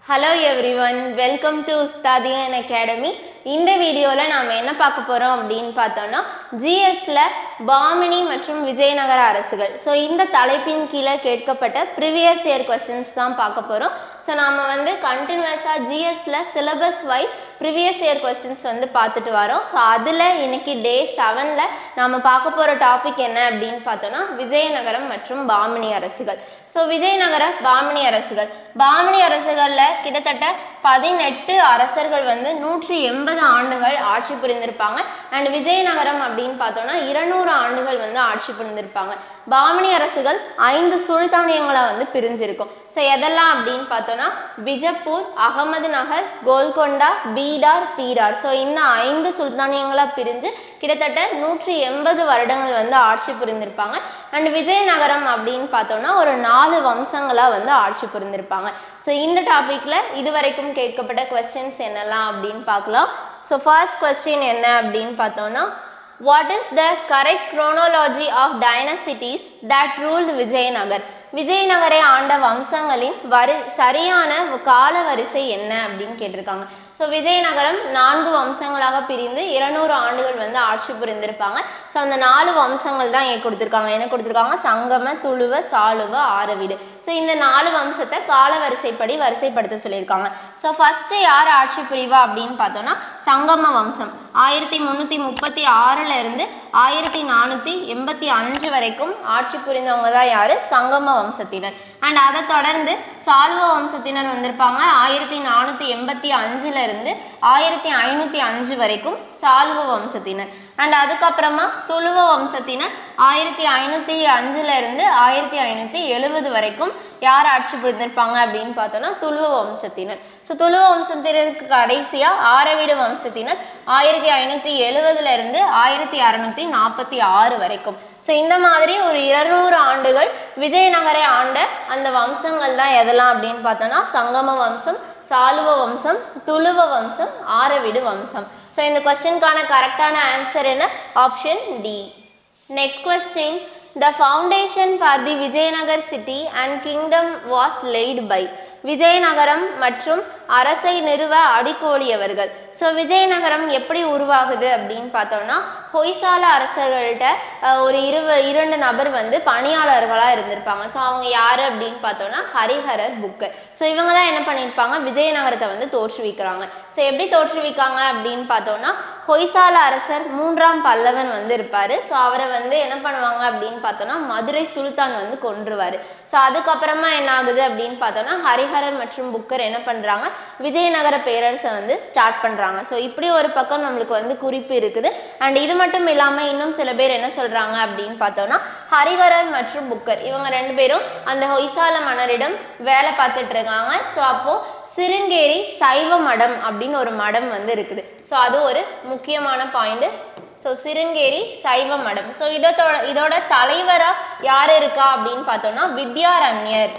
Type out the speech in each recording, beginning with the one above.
Hello everyone welcome to Ustadian academy இந்த வீடியோவில் நாம் என்ன பார்க்க போகிறோம் அப்படின்னு பார்த்தோம்னா ஜிஎஸ்ல பாமினி மற்றும் விஜயநகர அரசுகள் ஸோ இந்த தலைப்பின் கீழே கேட்கப்பட்ட ப்ரீவியஸ் இயர் கொஸ்டின்ஸ் தான் பார்க்க போகிறோம் ஸோ நாம் வந்து கண்டினியூஸாக ஜிஎஸ்ல syllabus wise previous year questions வந்து பார்த்துட்டு வரோம் ஸோ அதில் இன்னைக்கு டே செவனில் நாம் பார்க்க போகிற டாபிக் என்ன அப்படின்னு பார்த்தோம்னா விஜயநகரம் மற்றும் பாமினி அரசுகள் ஸோ விஜயநகர பாமினி அரசுகள் பாமினி அரசுகளில் கிட்டத்தட்ட பதினெட்டு அரசர்கள் வந்து நூற்றி எண்பது ஆண்டுகள் ஆட்சி புரிந்திருப்பாங்க அண்ட் விஜயநகரம் அப்படின்னு பார்த்தோம்னா இருநூறு ஆண்டுகள் வந்து ஆட்சி புரிந்திருப்பாங்க பாமினி அரசுகள் ஐந்து சுல்தானியங்களை வந்து பிரிஞ்சிருக்கும் ஸோ எதெல்லாம் அப்படின்னு பார்த்தோம்னா பிஜப்பூர் அகமது நகர் கோல்கொண்டா பீடார் பீரார் ஸோ இந்த ஐந்து சுல்தானியங்களாக பிரிஞ்சு கிட்டத்தட்ட நூற்றி எண்பது வருடங்கள் வந்து ஆட்சி புரிந்திருப்பாங்க அண்ட் விஜயநகரம் அப்படின்னு பார்த்தோம்னா ஒரு நாலு வம்சங்களாக வந்து ஆட்சி புரிந்திருப்பாங்க ஸோ இந்த டாப்பிக்கில் இதுவரைக்கும் கேட்கப்பட்ட கொஸ்டின்ஸ் என்னெல்லாம் அப்படின்னு பார்க்கலாம் ஸோ ஃபர்ஸ்ட் கொஸ்டின் என்ன அப்படின்னு பார்த்தோம்னா what is the correct chronology of dynasties that ruled Vijayanagar விஜயநகரை ஆண்ட வம்சங்களின் வரி சரியான கால வரிசை என்ன அப்படின்னு கேட்டிருக்காங்க ஸோ விஜயநகரம் நான்கு வம்சங்களாக பிரிந்து இருநூறு ஆண்டுகள் வந்து ஆட்சி புரிந்திருப்பாங்க ஸோ அந்த நாலு வம்சங்கள் தான் ஏன் கொடுத்துருக்காங்க என்ன கொடுத்துருக்காங்க சங்கம துளுவ சாளுவ ஆரவீடு ஸோ இந்த நாலு வம்சத்தை கால வரிசைப்படி வரிசைப்படுத்த சொல்லியிருக்காங்க ஸோ ஃபர்ஸ்ட் யார் ஆட்சி புரிவா அப்படின்னு பார்த்தோம்னா சங்கம வம்சம் ஆயிரத்தி முந்நூற்றி முப்பத்தி ஆறுல இருந்து ஆயிரத்தி நானூற்றி எண்பத்தி அஞ்சு வரைக்கும் ஆட்சி புரிந்தவங்க தான் யாரு சங்கம வம்சத்தினர் அண்ட் அதை தொடர்ந்து சால்வ வம்சத்தினர் வந்திருப்பாங்க ஆயிரத்தி நானூற்றி எண்பத்தி அஞ்சுல இருந்து ஆயிரத்தி ஐநூற்றி அஞ்சு வரைக்கும் சால்வ வம்சத்தினர் அண்ட் அதுக்கப்புறமா துளுவ வம்சத்தினர் ஆயிரத்தி ஐநூற்றி அஞ்சுல இருந்து ஆயிரத்தி ஐநூற்றி எழுபது வரைக்கும் யார் ஆட்சி புரிந்திருப்பாங்க அப்படின்னு பார்த்தோம்னா துளுவ வம்சத்தினர் ஸோ துளுவ வம்சத்தினருக்கு கடைசியாக ஆரவீடு வம்சத்தினர் ஆயிரத்தி ஐநூற்றி எழுபதுல இருந்து ஆயிரத்தி அறநூற்றி நாற்பத்தி ஆறு வரைக்கும் ஸோ இந்த மாதிரி ஒரு இருநூறு ஆண்டுகள் விஜயநகரை ஆண்ட அந்த வம்சங்கள் தான் எதெல்லாம் அப்படின்னு பார்த்தோம்னா சங்கம வம்சம் சாலுவ வம்சம் துளுவ வம்சம் ஆரவீடு வம்சம் ஸோ இந்த கொஸ்டினுக்கான கரெக்டான ஆன்சர் என்ன option D next question the foundation for the Vijayanagar city and kingdom was laid by Vijayanagaram மற்றும் அரசை நிறுவ அடிக்கோலியவர்கள் ஸோ விஜயநகரம் எப்படி உருவாகுது அப்படின்னு பார்த்தோம்னா ஹொய்சால அரசர்கள்ட்ட அஹ், ஒரு இருவ இரண்டு நபர் வந்து பணியாளர்களாக இருந்திருப்பாங்க ஸோ அவங்க யார் அப்படின்னு பார்த்தோம்னா ஹரிஹரர் புக்கர் ஸோ இவங்க தான் என்ன பண்ணியிருப்பாங்க விஜயநகரத்தை வந்து தோற்றுவிக்கிறாங்க ஸோ எப்படி தோற்றுவிக்காங்க அப்படின்னு பார்த்தோம்னா ஹொய்சால அரசர் மூன்றாம் பல்லவன் வந்து இருப்பார் ஸோ அவரை வந்து என்ன பண்ணுவாங்க அப்படின்னு பார்த்தோம்னா மதுரை சுல்தான் வந்து கொன்றுவார் ஸோ அதுக்கப்புறமா என்ன ஆகுது அப்படின்னு பார்த்தோம்னா ஹரிஹரன் மற்றும் புக்கர் என்ன பண்ணுறாங்க விஜயநகர பேரரசை வந்து ஸ்டார்ட் பண்ணுறாங்க ஸோ இப்படி ஒரு பக்கம் நம்மளுக்கு வந்து குறிப்பு இருக்குது அண்ட் இது மட்டும் இல்லாமல் இன்னும் சில பேர் என்ன சொல்கிறாங்க அப்படின்னு பார்த்தோம்னா ஹரிஹரன் மற்றும் புக்கர் இவங்க ரெண்டு பேரும் அந்த ஹொய்சால மன்னரிடம் வேலை பார்த்துட்டு இருக்காங்க ஸோ அப்போது சிருங்கேரி சைவ மடம் அப்படின்னு ஒரு மடம் வந்து இருக்குது ஸோ அது ஒரு முக்கியமான பாயிண்ட் ஸோ சிருங்கேரி சைவ மடம் ஸோ இதோட இதோட தலைவராக யார் இருக்கா அப்படின்னு பார்த்தோம்னா வித்யாரண்யர்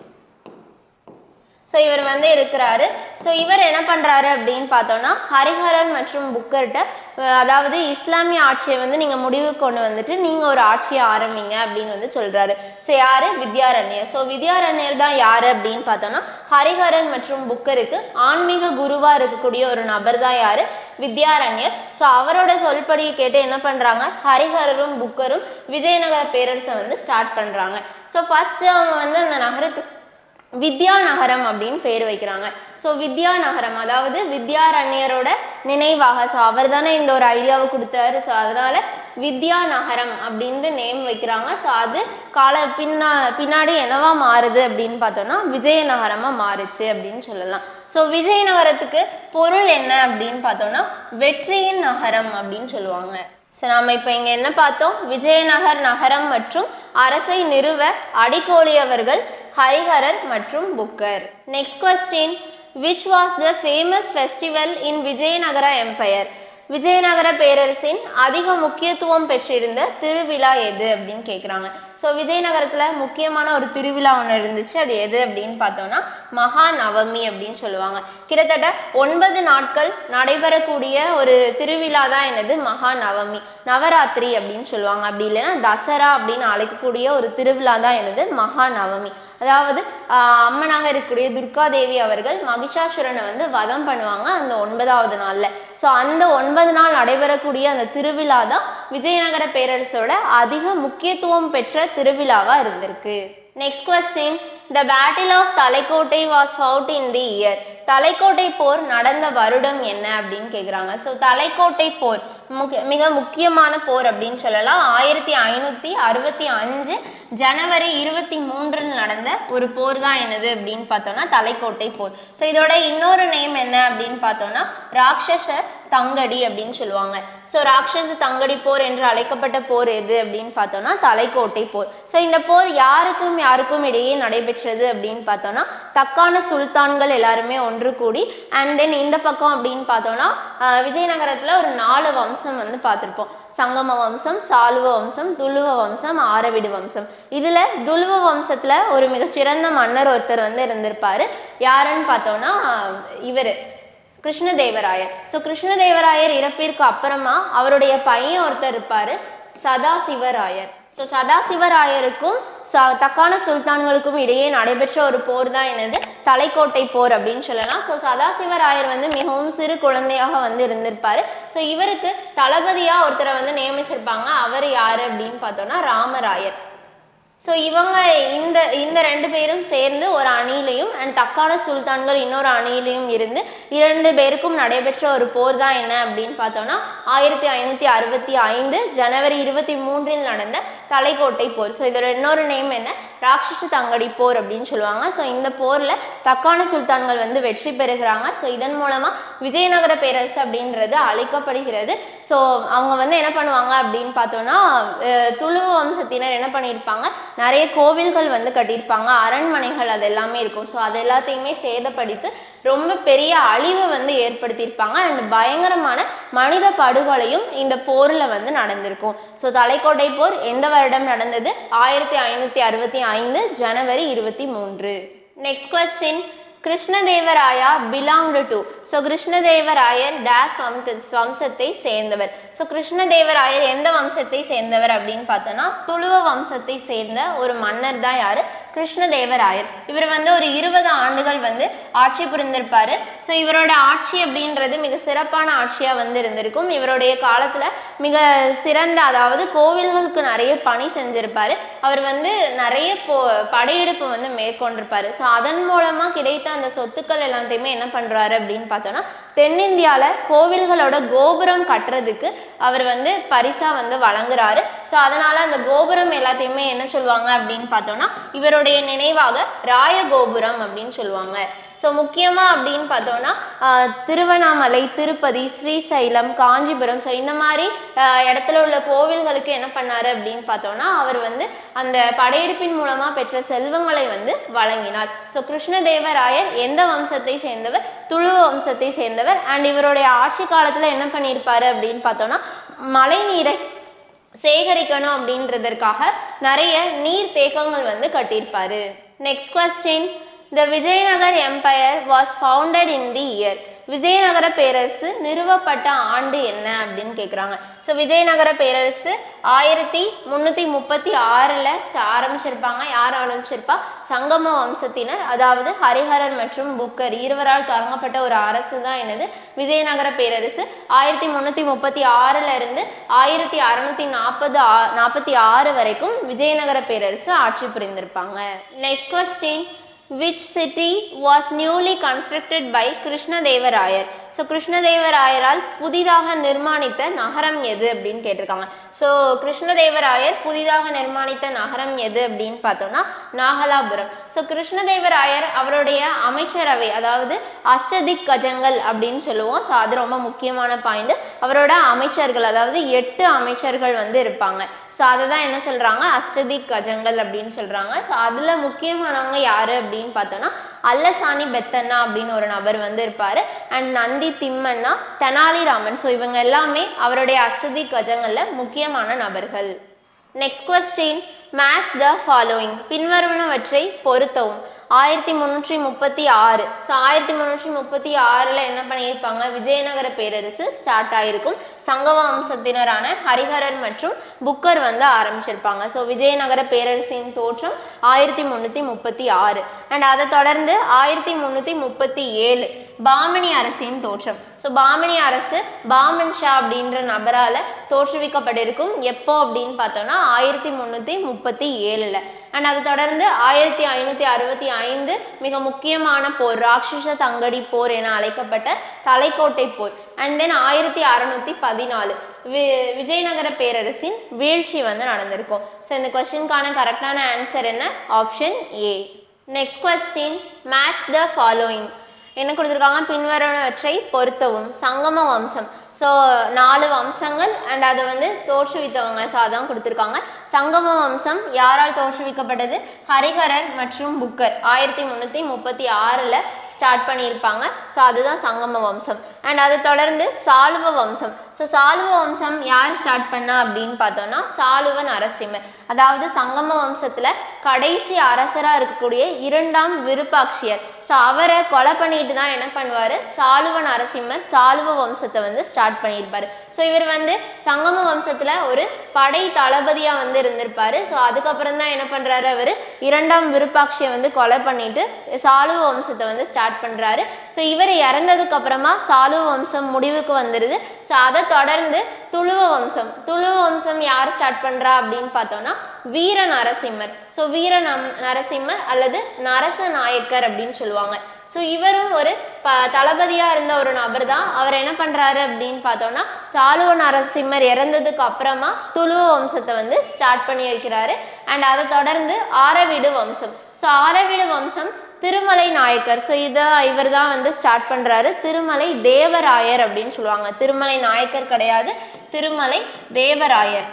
ஸோ இவர் வந்து இருக்கிறாரு ஸோ இவர் என்ன பண்ணுறாரு அப்படின்னு பார்த்தோம்னா ஹரிஹரன் மற்றும் புக்கர்கிட்ட அஹ், அதாவது இஸ்லாமிய ஆட்சியை வந்து நீங்கள் முடிவுக்கு கொண்டு வந்துட்டு நீங்கள் ஒரு ஆட்சியை ஆரம்பிங்க அப்படின்னு வந்து சொல்கிறாரு ஸோ யார் வித்யாரண்யர் ஸோ வித்யாரண்யர் தான் யார் அப்படின்னு பார்த்தோம்னா ஹரிஹரன் மற்றும் புக்கருக்கு ஆன்மீக குருவாக இருக்கக்கூடிய ஒரு நபர் தான் யார் வித்யாரண்யர் ஸோ அவரோட சொல்படி கேட்டு என்ன பண்ணுறாங்க ஹரிஹரரும் புக்கரும் விஜயநகர பேரரசை வந்து ஸ்டார்ட் பண்ணுறாங்க ஸோ ஃபஸ்ட்டு அவங்க வந்து அந்த நகரத்துக்கு வித்யா நகரம் அப்படின்னு பேர் வைக்கிறாங்க ஸோ வித்யா நகரம் அதாவது வித்யாரண்யரோட நினைவாக ஸோ அவர் தானே இந்த ஒரு ஐடியாவை கொடுத்தாரு ஸோ அதனால வித்யா நகரம் அப்படின்ட்டு நேம் வைக்கிறாங்க ஸோ அது கால பின்னா பின்னாடி என்னவா மாறுது அப்படின்னு பார்த்தோம்னா விஜயநகரமாக மாறுச்சு அப்படின்னு சொல்லலாம் ஸோ விஜயநகரத்துக்கு பொருள் என்ன அப்படின்னு பார்த்தோம்னா வெற்றியின் நகரம் அப்படின்னு சொல்லுவாங்க ஸோ நாம் இப்போ இங்கே என்ன பார்த்தோம் விஜயநகர் நகரம் மற்றும் அரசை நிறுவ அடிக்கோலியவர்கள் ஹரிஹரர் மற்றும் Bukka next question which was the famous festival in Vijayanagara empire Vijayanagara பேரரசின் அதிக முக்கியத்துவம் பெற்றிருந்த திருவிழா எது அப்படின்னு கேட்குறாங்க ஸோ விஜயநகரத்தில் முக்கியமான ஒரு திருவிழா ஒன்று இருந்துச்சு அது எது அப்படின்னு பார்த்தோம்னா மகா நவமி அப்படின்னு சொல்லுவாங்க கிட்டத்தட்ட ஒன்பது நாட்கள் நடைபெறக்கூடிய ஒரு திருவிழா தான் என்னது மகா நவமி நவராத்திரி அப்படின்னு சொல்லுவாங்க அப்படி இல்லைன்னா தசரா அப்படின்னு அழைக்கக்கூடிய ஒரு திருவிழா தான் என்னது மகா நவமி அதாவது ஆஹ், அம்மனாக இருக்கக்கூடிய துர்கா தேவி அவர்கள் மகிஷாசுரனை வந்து வதம் பண்ணுவாங்க அந்த ஒன்பதாவது நாள்ல ஸோ அந்த ஒன்பது நாள் நடைபெறக்கூடிய அந்த திருவிழா தான் விஜயநகர பேரரசோட அதிக முக்கியத்துவம் பெற்ற திருவிழாவா இருந்திருக்கு next question the battle of Talikota was fought in the year Talikota போர் நடந்த வருடம் என்ன அப்படின்னு கேட்குறாங்க ஸோ தலைக்கோட்டை போர் முக்கிய மிக முக்கியமான போர் அப்படின்னு சொல்லலாம் ஆயிரத்தி ஐநூற்றி அறுபத்தி அஞ்சு ஜனவரி இருபத்தி மூன்றில் நடந்த ஒரு போர் தான் என்னது அப்படின்னு பார்த்தோம்னா தலைக்கோட்டை போர் ஸோ இதோட இன்னொரு நேம் என்ன அப்படின்னு பார்த்தோம்னா ராட்சச தங்கடி அப்படின்னு சொல்லுவாங்க ஸோ ராட்சச தங்கடி போர் என்று அழைக்கப்பட்ட போர் எது அப்படின்னு பார்த்தோம்னா தலைக்கோட்டை போர் ஸோ இந்த போர் யாருக்கும் யாருக்கும் இடையே நடைபெற்றது அப்படின்னு பார்த்தோம்னா தக்கான சுல்தான்கள் எல்லாருமே ஒன்று கூடி அண்ட் தென் இந்த பக்கம் அப்படின்னு பார்த்தோம்னா ஆஹ், விஜயநகரத்தில் ஒரு நாலு வம்சம் வந்து பார்த்துருப்போம் சங்கம வம்சம் சாலுவ வம்சம் துளுவ வம்சம் ஆரவிடு வம்சம் இதுல துளுவ வம்சத்துல ஒரு மிகச்சிறந்த மன்னர் ஒருத்தர் வந்து இருந்திருப்பாரு யாருன்னு பார்த்தோம்னா இவர் கிருஷ்ணதேவராயர் ஸோ கிருஷ்ணதேவராயர் இறப்பிற்கு அப்புறமா அவருடைய பையன் ஒருத்தர் இருப்பாரு சதாசிவராயர் ஸோ சதாசிவராயருக்கும் ச தக்கான சுல்தான்களுக்கும் இடையே நடைபெற்ற ஒரு போர் தான் என்னது தலைக்கோட்டை போர் அப்படின்னு சொல்லலாம் ஸோ சதாசிவராயர் வந்து மிகவும் சிறு குழந்தையாக வந்து இருந்திருப்பாரு ஸோ இவருக்கு தளபதியாக ஒருத்தரை வந்து நியமிச்சிருப்பாங்க அவர் யார் அப்படின்னு பார்த்தோம்னா ராமராயர் ஸோ இவங்க இந்த இந்த ரெண்டு பேரும் சேர்ந்து ஒரு அணியிலையும் அண்ட் தக்கான சுல்தான்கள் இன்னொரு அணியிலையும் இருந்து இரண்டு பேருக்கும் நடைபெற்ற ஒரு போர் தான் என்ன அப்படின்னு பார்த்தோம்னா ஆயிரத்தி ஐநூற்றி அறுபத்தி ஐந்து ஜனவரி இருபத்தி மூன்றில் நடந்த தலைக்கோட்டை போர் ஸோ இதோட இன்னொரு நேம் என்ன ராட்சச தங்கடி போர் அப்படின்னு சொல்லுவாங்க ஸோ இந்த போரில் தக்கான சுல்தான்கள் வந்து வெற்றி பெறுகிறாங்க ஸோ இதன் மூலமாக விஜயநகர பேரரசு அப்படின்றது அழைக்கப்படுகிறது ஸோ அவங்க வந்து என்ன பண்ணுவாங்க அப்படின்னு பார்த்தோம்னா அஹ், துளுவ வம்சத்தினர் என்ன பண்ணியிருப்பாங்க நிறைய கோவில்கள் வந்து கட்டியிருப்பாங்க அரண்மனைகள் அது எல்லாமே இருக்கும் ஸோ அது எல்லாத்தையுமே சேதப்படுத்தி ரொம்ப பெரிய அழிவை வந்து ஏற்படுத்தியிருப்பாங்க அண்ட் பயங்கரமான மனித படுகொலையும் இந்த போரில் வந்து நடந்திருக்கும் ஸோ தலைக்கோட்டை போர் எந்த வருடம் நடந்தது ஆயிரத்தி ஐநூற்றி அறுபத்தி ஐந்து ஜனவரி இருபத்தி மூன்று next question Krishnadevaraya belonged to so Krishnadevaraya டேஸ் வம்ச வம்சத்தை சேர்ந்தவர் ஸோ கிருஷ்ணதேவராயர் எந்த வம்சத்தை சேர்ந்தவர் அப்படின்னு பார்த்தோம்னா துளுவ வம்சத்தை சேர்ந்த ஒரு மன்னர் தான் யாரு கிருஷ்ணதேவராயர் இவர் வந்து ஒரு இருபது ஆண்டுகள் வந்து ஆட்சி புரிந்திருப்பாரு ஸோ இவரோட ஆட்சி அப்படின்றது மிக சிறப்பான ஆட்சியா வந்து இருந்திருக்கும் இவருடைய காலத்துல மிக சிறந்த அதாவது கோவில்களுக்கு நிறைய பணி செஞ்சிருப்பாரு அவர் வந்து நிறைய போ படையெடுப்பு வந்து மேற்கொண்டிருப்பாரு ஸோ அதன் மூலமா கிடைத்த அந்த சொத்துக்கள் எல்லாத்தையுமே என்ன பண்றாரு அப்படின்னு பார்த்தோம்னா தென்னிந்தியால கோவில்களோட கோபுரம் கட்டுறதுக்கு அவர் வந்து பரிசா வந்து வழங்குறாரு ஸோ அதனால அந்த கோபுரம் எல்லாத்தையுமே என்ன சொல்லுவாங்க அப்படின்னு பார்த்தோம்னா இவருடைய நினைவாக ராய கோபுரம் அப்படின்னு சொல்லுவாங்க ஸோ முக்கியமாக அப்படின்னு பார்த்தோம்னா ஆஹ், திருவண்ணாமலை திருப்பதி ஸ்ரீசைலம் காஞ்சிபுரம் ஸோ இந்த மாதிரி ஆஹ், இடத்துல உள்ள கோவில்களுக்கு என்ன பண்ணாரு அப்படின்னு பார்த்தோம்னா அவர் வந்து அந்த படையெடுப்பின் மூலமாக பெற்ற செல்வங்களை வந்து வழங்கினார் ஸோ கிருஷ்ணதேவராயர் எந்த வம்சத்தை சேர்ந்தவர் துளுவ வம்சத்தை சேர்ந்தவர் அண்ட் இவருடைய ஆட்சி காலத்தில் என்ன பண்ணியிருப்பாரு அப்படின்னு பார்த்தோம்னா மழை நீரை சேகரிக்கணும் அப்படின்றதற்காக நிறைய நீர் தேக்கங்கள் வந்து கட்டியிருப்பாரு next question the Vijayanagar empire was founded in the year Vijayanagara பேரரசு நிறுவப்பட்ட ஆண்டு என்ன அப்படின்னு கேட்குறாங்க ஸோ விஜயநகர பேரரசு ஆயிரத்தி முந்நூற்றி முப்பத்தி ஆறில் ஆரம்பிச்சிருப்பாங்க யார் ஆரம்பிச்சிருப்பா சங்கம வம்சத்தினர் அதாவது ஹரிஹரன் மற்றும் புக்கர் இருவரால் தொடங்கப்பட்ட ஒரு அரசு தான் என்னது விஜயநகர பேரரசு ஆயிரத்தி முந்நூற்றி முப்பத்தி ஆறில் இருந்து ஆயிரத்தி அறநூற்றி நாற்பது நாற்பத்தி ஆறு வரைக்கும் விஜயநகர பேரரசு ஆட்சி புரிந்திருப்பாங்க next question which city was newly constructed by Krishnadevaraya so கிருஷ்ணதேவராயரால் புதிதாக நிர்மாணித்த நகரம் எது அப்படின்னு கேட்டிருக்காங்க ஸோ கிருஷ்ணதேவராயர் புதிதாக நிர்மாணித்த நகரம் எது அப்படின்னு பார்த்தோம்னா நாகலாபுரம் ஸோ கிருஷ்ணதேவராயர் அவருடைய அமைச்சரவை அதாவது அஷ்டதிக் கஜங்கள் அப்படின்னு சொல்லுவோம் ஸோ அது ரொம்ப முக்கியமான பாயிண்ட் அவரோட அமைச்சர்கள் அதாவது எட்டு அமைச்சர்கள் வந்து இருப்பாங்க ஸோ அதை தான் என்ன சொல்கிறாங்க அஷ்டதிக் கஜங்கள் அப்படின்னு சொல்கிறாங்க ஸோ அதில் முக்கியமானவங்க யார் அப்படின்னு பார்த்தோன்னா அல்லசாணி பெத்தண்ணா அப்படின்னு ஒரு நபர் வந்து இருப்பார் அண்ட் நந்தி திம்மண்ணா தெனாலிராமன் ஸோ இவங்க எல்லாமே அவருடைய அஷ்டதி கஜங்களில் முக்கியமான நபர்கள் next question match the following பின்வருவனவற்றை பொருத்தவும் ஆயிரத்தி முந்நூற்றி முப்பத்தி ஆறு ஸோ ஆயிரத்தி முந்நூற்றி முப்பத்தி ஆறில் என்ன பண்ணியிருப்பாங்க விஜயநகர பேரரசு ஸ்டார்ட் ஆகிருக்கும் சங்கவ வம்சத்தினரான ஹரிஹரர் மற்றும் புக்கர் வந்து ஆரம்பிச்சிருப்பாங்க ஸோ விஜயநகர பேரரசின் தோற்றம் ஆயிரத்தி முந்நூற்றி முப்பத்தி ஆறு அண்ட் அதை தொடர்ந்து ஆயிரத்தி முந்நூற்றி முப்பத்தி ஏழு பாமணி அரசின் தோற்றம் ஸோ பாமணி அரசு பாமன் ஷா அப்படின்ற நபரால் தோற்றுவிக்கப்பட்டிருக்கும் எப்போ அப்படின்னு பார்த்தோம்னா ஆயிரத்தி முந்நூற்றி முப்பத்தி ஏழில் அண்ட் அது தொடர்ந்து ஆயிரத்தி ஐநூற்றி அறுபத்தி ஐந்து மிக முக்கியமான போர் ராட்சச தங்கடி போர் என அழைக்கப்பட்ட தலைக்கோட்டை போர் அண்ட் தென் ஆயிரத்தி அறநூற்றி பதினாலு வி விஜயநகர பேரரசின் வீழ்ச்சி வந்து நடந்திருக்கும் ஸோ இந்த கொஸ்டினுக்கான கரெக்டான ஆன்சர் என்ன option A next question match the following என்ன கொடுத்துருக்காங்க பின்வருவனவற்றை பொருத்தவும் சங்கம வம்சம் ஸோ நாலு வம்சங்கள் அண்ட் அதை வந்து தோற்றுவித்தவங்க ஸோ அதான் கொடுத்துருக்காங்க சங்கம வம்சம் யாரால் தோற்றுவிக்கப்பட்டது ஹரிஹரர் மற்றும் புக்கர் ஆயிரத்தி முந்நூற்றி முப்பத்தி ஆறில் ஸ்டார்ட் பண்ணியிருப்பாங்க ஸோ அதுதான் சங்கம வம்சம் அண்ட் அதை தொடர்ந்து சாலுவ வம்சம் ஸோ சாலுவ வம்சம் யார் ஸ்டார்ட் பண்ணா அப்படின்னு பார்த்தோம்னா சாலுவ நரசிம்மர் அதாவது சங்கம வம்சத்தில் கடைசி அரசராக இருக்கக்கூடிய இரண்டாம் விருப்பாட்சியர் ஸோ அவரை கொலை பண்ணிட்டு தான் என்ன பண்ணுவார் சாலுவ நரசிம்மர் சாலுவ வம்சத்தை வந்து ஸ்டார்ட் பண்ணியிருப்பார் ஸோ இவர் வந்து சங்கம வம்சத்தில் ஒரு படை தளபதியாக வந்து இருந்திருப்பார் ஸோ அதுக்கப்புறம் தான் என்ன பண்ணுறாரு அவர் இரண்டாம் விருப்பாட்சியை வந்து கொலை பண்ணிட்டு சாலுவ வம்சத்தை வந்து ஸ்டார்ட் பண்ணுறாரு ஸோ இவர் இறந்ததுக்கு அப்புறமா சாலுவ வம்சம் முடிவுக்கு வந்துடுது ஸோ அதை தொடர்ந்து துளுவ வம்சம் துளுவ வம்சம் யார் ஸ்டார்ட் பண்ணுறா அப்படின்னு பார்த்தோம்னா வீர நரசிம்மர் ஸோ வீர நம் நரசிம்மர் அல்லது நரச நாயக்கர் அப்படின்னு சொல்லுவாங்க ஸோ இவரும் ஒரு ப தளபதியாக இருந்த ஒரு நபர் தான் அவர் என்ன பண்ணுறாரு அப்படின்னு பார்த்தோம்னா சாலுவ நரசிம்மர் இறந்ததுக்கு அப்புறமா துளுவ வம்சத்தை வந்து ஸ்டார்ட் பண்ணி வைக்கிறாரு அண்ட் அதை தொடர்ந்து ஆரவீடு வம்சம் ஸோ ஆரவீடு வம்சம் திருமலை நாயக்கர் ஸோ இதை இவர் தான் வந்து ஸ்டார்ட் பண்ணுறாரு திருமலை தேவராயர் அப்படின்னு சொல்லுவாங்க திருமலை நாயக்கர் கிடையாது திருமலை தேவராயர்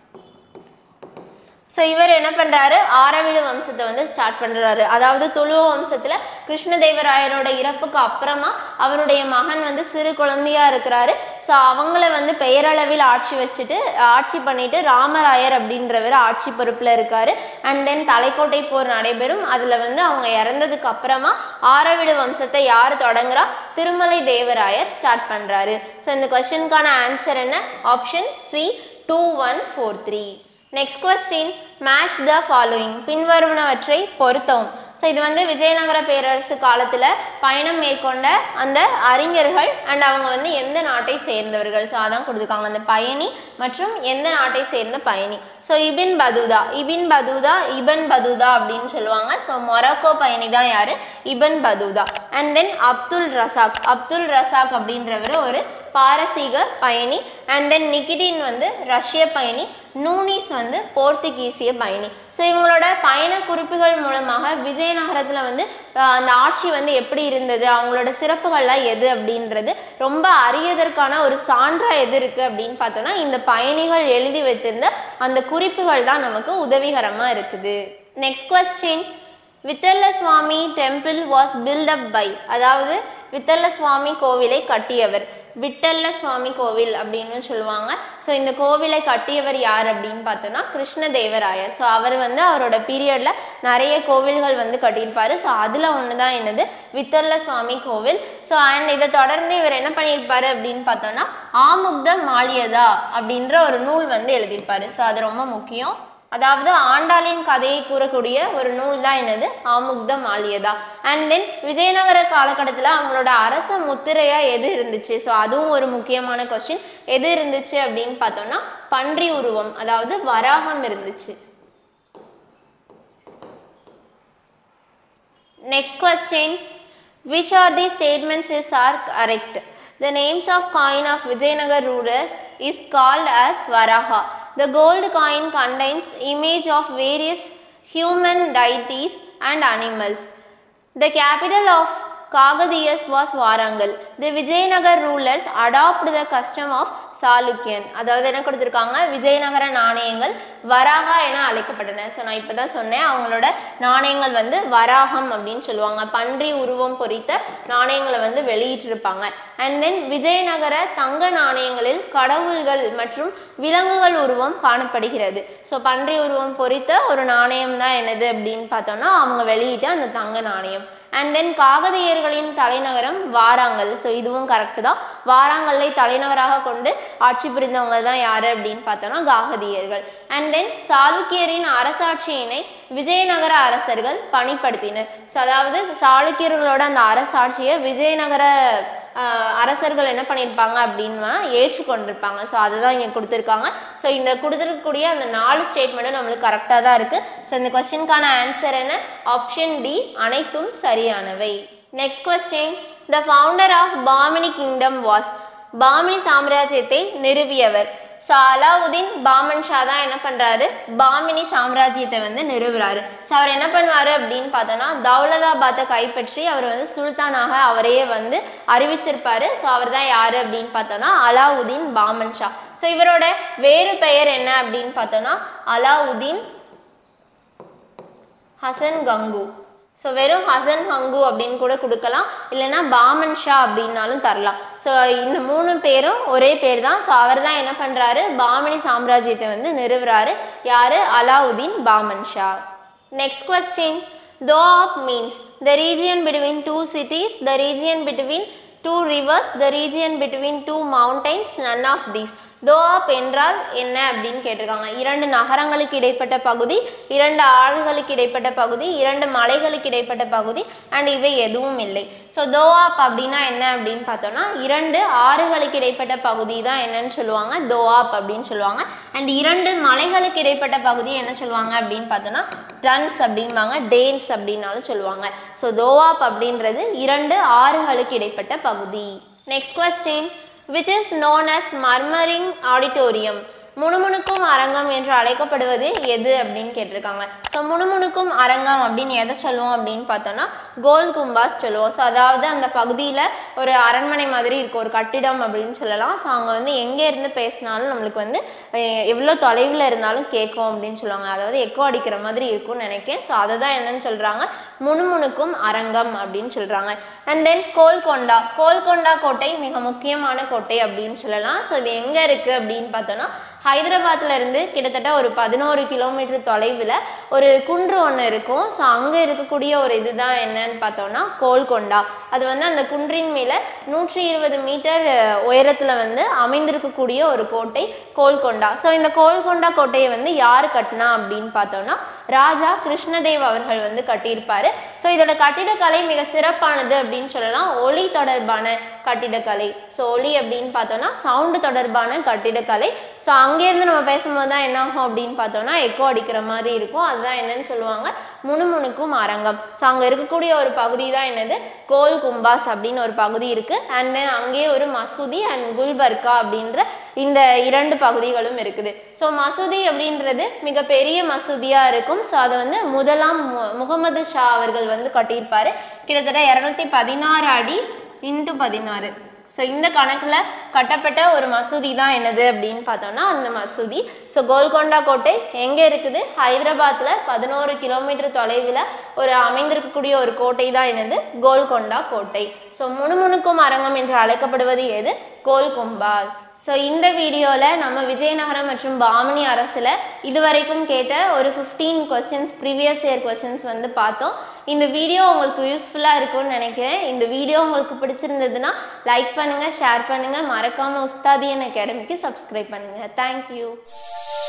ஸோ இவர் என்ன பண்ணுறாரு ஆரவீடு வம்சத்தை வந்து ஸ்டார்ட் பண்ணுறாரு அதாவது துளுவ வம்சத்தில் கிருஷ்ணதேவராயரோட இறப்புக்கு அப்புறமா அவருடைய மகன் வந்து சிறு குழந்தையா இருக்கிறாரு ஸோ அவங்கள வந்து பெயரளவில் ஆட்சி வச்சுட்டு ஆட்சி பண்ணிட்டு ராமராயர் அப்படின்றவர் ஆட்சி பொறுப்பில் இருக்காரு அண்ட் தென் தலைக்கோட்டை போர் நடைபெறும் அதில் வந்து அவங்க இறந்ததுக்கு அப்புறமா ஆரவீடு வம்சத்தை யார் தொடங்குறா திருமலை தேவராயர் ஸ்டார்ட் பண்ணுறாரு ஸோ இந்த கொஸ்டினுக்கான ஆன்சர் என்ன option C two one four three next question match the following பின்வருவனவற்றை பொருத்தவும் ஸோ இது வந்து விஜயநகர பேரரசு காலத்தில் பயணம் மேற்கொண்ட அந்த அறிஞர்கள் அண்ட் அவங்க வந்து எந்த நாட்டை சேர்ந்தவர்கள் ஸோ அதான் கொடுத்துருக்காங்க அந்த பயணி மற்றும் எந்த நாட்டை சேர்ந்த பயணி so Ibn Battuta Ibn Battuta Ibn Battuta அப்படின்னு சொல்லுவாங்க ஸோ மொரக்கோ பயணி தான் யார் Ibn Battuta and then Abdul Razzaq Abdul Razzaq அப்படின்றவர் ஒரு பாரசீக பயணி அண்ட் தென் நிகிடின் வந்து ரஷ்ய பயணி நூனிஸ் வந்து போர்த்துகீசிய பயணி ஸோ இவங்களோட பயண குறிப்புகள் மூலமாக விஜயநகரத்தில் வந்து ஆஹ், அந்த ஆட்சி வந்து எப்படி இருந்தது அவங்களோட சிறப்புகள்லாம் எது அப்படின்றது ரொம்ப அறியதற்கான ஒரு சான்றா எது இருக்குது அப்படின்னு பார்த்தோம்னா இந்த பயணிகள் எழுதி வைத்திருந்த அந்த குறிப்புகள் தான் நமக்கு உதவிகரமாக இருக்குது next question Vittala Swami temple was built up by அதாவது வித்தல்ல சுவாமி கோவிலை கட்டியவர் விட்டல்ல சுவாமி கோவில் அப்படின்னு சொல்லுவாங்க ஸோ இந்த கோவிலை கட்டியவர் யார் அப்படின்னு பார்த்தோம்னா கிருஷ்ணதேவராயர் ஸோ அவர் வந்து அவரோட பீரியடில் நிறைய கோவில்கள் வந்து கட்டியிருப்பாரு ஸோ அதில் ஒன்று தான் என்னது வித்தல்ல சுவாமி கோவில் ஸோ அண்ட் இதை தொடர்ந்து இவர் என்ன பண்ணியிருப்பாரு அப்படின்னு பார்த்தோம்னா ஆமுக்த மாலியதா அப்படின்ற ஒரு நூல் வந்து எழுதியிருப்பாரு ஸோ அது ரொம்ப முக்கியம் அதாவது ஆண்டாளின் கதையை கூறக்கூடிய ஒரு நூல் தான் என்னது ஆமுக்த மாலியதா அண்ட் தென் விஜயநகர காலகட்டத்தில் அவங்களோட அரச முத்திரையா எது இருந்துச்சு ஸோ அதுவும் ஒரு முக்கியமான கொஸ்டின் எது இருந்துச்சு அப்படின்னு பார்த்தோம்னா பன்றி உருவம் அதாவது வராகம் இருந்துச்சு Next question. Which are the statements is are correct? The names of coin of Vijayanagar rulers is called as Varaha. The gold coin contains image of various human deities and animals. The capital of Kakatiyas was Warangal the Vijayanagar rulers adopt the custom of Chalukyan அதாவது என்ன கொடுத்துருக்காங்க விஜயநகர நாணயங்கள் வராகா என அழைக்கப்பட்டன so நான் இப்போ தான் சொன்னேன் அவங்களோட நாணயங்கள் வந்து வராகம் அப்படின்னு சொல்லுவாங்க பன்றி உருவம் பொறித்த நாணயங்களை வந்து வெளியிட்டிருப்பாங்க அண்ட் தென் விஜயநகர தங்க நாணயங்களில் கடவுள்கள் மற்றும் விலங்குகள் உருவம் காணப்படுகிறது ஸோ பன்றி உருவம் பொறித்த ஒரு நாணயம் தான் என்னது அப்படின்னு பார்த்தோம்னா அவங்க வெளியிட்ட அந்த தங்க நாணயம் அண்ட் தென் காகதியர்களின் தலைநகரம் வாராங்கல் ஸோ இதுவும் கரெக்டு தான் வாராங்கல்லை தலைநகராக கொண்டு ஆட்சி புரிந்தவங்க தான் யார் அப்படின்னு பார்த்தோம்னா காகதியர்கள் அண்ட் தென் சாளுக்கியரின் அரசாட்சியினை விஜயநகர அரசர்கள் பணிப்படுத்தினர் ஸோ அதாவது சாளுக்கியர்களோட அந்த அரசாட்சியை விஜயநகர ஆஹ், அரசர்கள் என்ன பண்ணியிருப்பாங்க அப்படின்னா ஏற்றுக்கொண்டிருப்பாங்க ஸோ அதுதான் இங்கே கொடுத்துருக்காங்க ஸோ இந்த கொடுத்துருக்கக்கூடிய அந்த நாலு ஸ்டேட்மெண்ட்டும் நம்மளுக்கு கரெக்டாக தான் இருக்குது ஸோ இந்த கொஸ்டினுக்கான ஆன்சர் என்ன ஆப்ஷன் டி அனைத்தும் சரியானவை next question the founder of Bahmani kingdom was Bahmani சாம்ராஜ்யத்தை நிறுவியவர் ஸோ அலாவுதீன் பாமன் ஷா தான் என்ன பண்ணுறாரு பாமினி சாம்ராஜ்யத்தை வந்து நிறுவுறாரு ஸோ அவர் என்ன பண்ணுவார் அப்படின்னு பார்த்தோன்னா தௌலதாபாத்தை கைப்பற்றி அவர் வந்து சுல்தானாக அவரையே வந்து அறிவிச்சிருப்பாரு ஸோ அவர் தான் யார் அப்படின்னு பார்த்தோன்னா அலாவுதீன் பாமன் ஷா ஸோ இவரோட வேறு பெயர் என்ன அப்படின்னு பார்த்தோன்னா அலாவுதீன் ஹசன் கங்கு ஸோ வெறும் ஹசன் ஹங்கு அப்படின்னு கூட கொடுக்கலாம் இல்லைன்னா பாமன் ஷா அப்படின்னாலும் தரலாம் ஸோ இந்த மூணு பேரும் ஒரே பேர் தான் ஸோ அவர் தான் என்ன பண்ணுறாரு பாமனி சாம்ராஜ்யத்தை வந்து நிறுவுறாரு யார் Alauddin Bahman Shah next question Doab means the region between two cities the region between two rivers the region between two mountains none of these Doab என்றால் என்ன அப்படின்னு கேட்டிருக்காங்க இரண்டு நகரங்களுக்கு இடைப்பட்ட பகுதி இரண்டு ஆறுகளுக்கு இடைப்பட்ட பகுதி இரண்டு மலைகளுக்கு இடைப்பட்ட பகுதி அண்ட் இவை எதுவும் இல்லை ஸோ தோஆப் அப்படின்னா என்ன அப்படின்னு பார்த்தோம்னா இரண்டு ஆறுகளுக்கு இடைப்பட்ட பகுதி தான் என்னன்னு சொல்லுவாங்க தோஆப் அப்படின்னு சொல்லுவாங்க அண்ட் இரண்டு மலைகளுக்கு இடைப்பட்ட பகுதி என்ன சொல்லுவாங்க அப்படின்னு பார்த்தோம்னா டன்ஸ் அப்படிம்பாங்க டேன்ஸ் அப்படின்னாலும் சொல்லுவாங்க ஸோ தோஆப் அப்படின்றது இரண்டு ஆறுகளுக்கு இடைப்பட்ட பகுதி next question which is known as murmuring auditorium முணுமுணுக்கும் அரங்கம் என்று அழைக்கப்படுவது எது அப்படின்னு கேட்டிருக்காங்க ஸோ முணுமுணுக்கும் அரங்கம் அப்படின்னு எதை சொல்லுவோம் அப்படின்னு பார்த்தோம்னா கோல் கும்பாஸ் சொல்லுவோம் ஸோ அதாவது அந்த பகுதியில் ஒரு அரண்மனை மாதிரி இருக்கும் ஒரு கட்டிடம் அப்படின்னு சொல்லலாம் ஸோ அங்கே வந்து எங்கே இருந்து பேசினாலும் நம்மளுக்கு வந்து அஹ், எவ்வளோ தொலைவில் இருந்தாலும் கேட்கும் அப்படின்னு சொல்லுவாங்க அதாவது எக்கோ அடிக்கிற மாதிரி இருக்கும்னு நினைக்கிறேன் ஸோ அதை தான் என்னன்னு சொல்கிறாங்க முணுமுணுக்கும் அரங்கம் அப்படின்னு சொல்கிறாங்க அண்ட் தென் கோல்கொண்டா கோல்கொண்டா கோட்டை மிக முக்கியமான கோட்டை அப்படின்னு சொல்லலாம் ஸோ இது எங்கே இருக்குது அப்படின்னு பார்த்தோன்னா ஹைதராபாத்ல இருந்து கிட்டத்தட்ட ஒரு பதினோரு கிலோமீட்டர் தொலைவில் ஒரு குன்று ஒன்று இருக்கும் ஸோ அங்கே இருக்கக்கூடிய ஒரு இதுதான் என்னன்னு பார்த்தோம்னா கோல்கொண்டா அது வந்து அந்த குன்றின் மேலே நூற்றி இருபது மீட்டர் உயரத்தில் வந்து அமைந்திருக்கக்கூடிய ஒரு கோட்டை கோல்கொண்டா ஸோ இந்த கோல்கொண்டா கோட்டையை வந்து யார் கட்டினா அப்படின்னு பார்த்தோம்னா ராஜா கிருஷ்ணதேவ் அவர்கள் வந்து கட்டியிருப்பாரு ஸோ இதோட கட்டிடக்கலை மிக சிறப்பானது அப்படின்னு சொல்லலாம் ஒளி தொடர்பான கட்டிடக்கலை ஸோ ஒளி அப்படின்னு பார்த்தோம்னா சவுண்டு தொடர்பான கட்டிடக்கலை ஸோ அங்கேருந்து நம்ம பேசும்போது தான் என்ன ஆகும் அப்படின்னு பார்த்தோம்னா எக்கோ அடிக்கிற மாதிரி இருக்கும் அதுதான் என்னன்னு சொல்லுவாங்க முணுமுணுக்கும் அரங்கம் ஸோ அங்கே இருக்கக்கூடிய ஒரு பகுதி தான் என்னது கோல் கும்பாஸ் அப்படின்னு ஒரு பகுதி இருக்குது அண்ட் தென் அங்கேயே ஒரு மசூதி அண்ட் குல்பர்கா அப்படின்ற இந்த இரண்டு பகுதிகளும் இருக்குது ஸோ மசூதி அப்படின்றது மிகப்பெரிய மசூதியாக இருக்கும் ஸோ அதை வந்து முதலாம் மு- முகமது ஷா அவர்கள் வந்து கட்டியிருப்பாரு கிட்டத்தட்ட இரநூத்தி பதினாறு அடி இன்ட்டு பதினாறு ஸோ இந்த கணக்கில் கட்டப்பட்ட ஒரு மசூதி தான் என்னது அப்படின்னு பார்த்தோம்னா அந்த மசூதி ஸோ கோல்கொண்டா கோட்டை எங்கே இருக்குது ஹைதராபாத்தில் பதினோரு கிலோமீட்டர் தொலைவில் ஒரு அமைந்திருக்கக்கூடிய ஒரு கோட்டை தான் என்னது கோல்கொண்டா கோட்டை ஸோ முணுமுணுக்கும் அரங்கம் என்று அழைக்கப்படுவது எது கோல்கும்பாஸ் ஸோ இந்த வீடியோவில் நம்ம விஜயநகரம் மற்றும் பாமணி அரசில் இதுவரைக்கும் கேட்ட ஒரு fifteen questions previous year questions வந்து பார்த்தோம் இந்த வீடியோ உங்களுக்கு யூஸ்ஃபுல்லாக இருக்கும்னு நினைக்கிறேன் இந்த வீடியோ உங்களுக்கு பிடிச்சிருந்ததுன்னா லைக் பண்ணுங்கள் ஷேர் பண்ணுங்கள் மறக்காமல் உஸ்தாதியன் அகாடமிக்கு சப்ஸ்கிரைப் பண்ணுங்கள் தேங்க்யூ